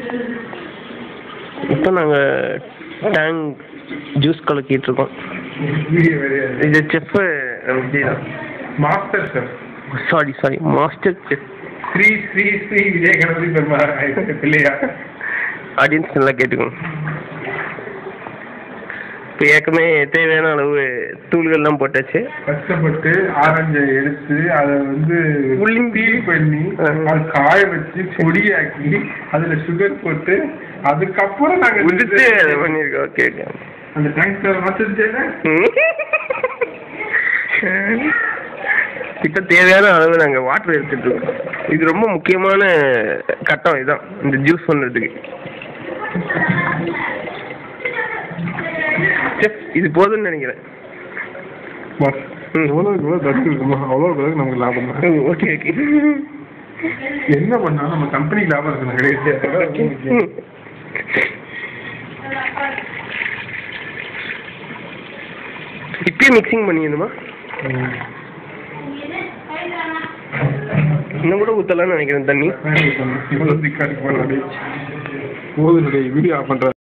இப்போ நாங்கள் tank juice கலக்கிட்டு இருக்கோம் வீடியோ கிடையாது இது செஃப் விஜய் தான் master sir sorry sorry master chef Sri Sri Sri Vijaya Ganapathi Perumal இல்லையா ஆடியன்ஸ் நல்லா கேட்டுக்கோங்க இப்போ ஏற்கனவே தேவையான அளவு தூள்கள்லாம் போட்டாச்சு கஷ்டப்பட்டு ஆரஞ்சை எடுத்து அதை வந்து உள்ளிம் பீல் பண்ணி ஆ. அது காய வச்சு பொடியாக்கி அதுல சுகர் போட்டு அதுக்கப்புறம் நாங்க உதிர்த்து அதை பண்ணியிருக்கோம் ஓகே ஓகே அந்த டேங்க் மாத்திருச்சேன்னா இப்போ தேவையான அளவு நாங்கள் வாட்டர் எடுத்துட்டு இருக்கோம் இது ரொம்ப முக்கியமான கட்டம் இதுதான் இந்த ஜூஸ் பண்ணுறதுக்கு செஃப் இது போதும்னு நினைக்கிறேன் ம். எவ்வளோக்கு எவ்வளோ தட்டு இருக்குமோ அவ்வளோக்கு அளவுக்கு நமக்கு லாபம் தான் ஓகே ஓகே என்ன பண்ணாலும் நம்ம கம்பெனிக்கு லாபம் இருக்கணும் கிடையாது ம். இப்பயே மிக்சிங் பண்ணிடணுமா இன்னும் கூட ஊற்றலாம்னு நினைக்கிறேன் தண்ணி இவ்வளோ திக்காடி போடுறாடி போதும் வீடியோ ஆஃப் பண்ணுறேன்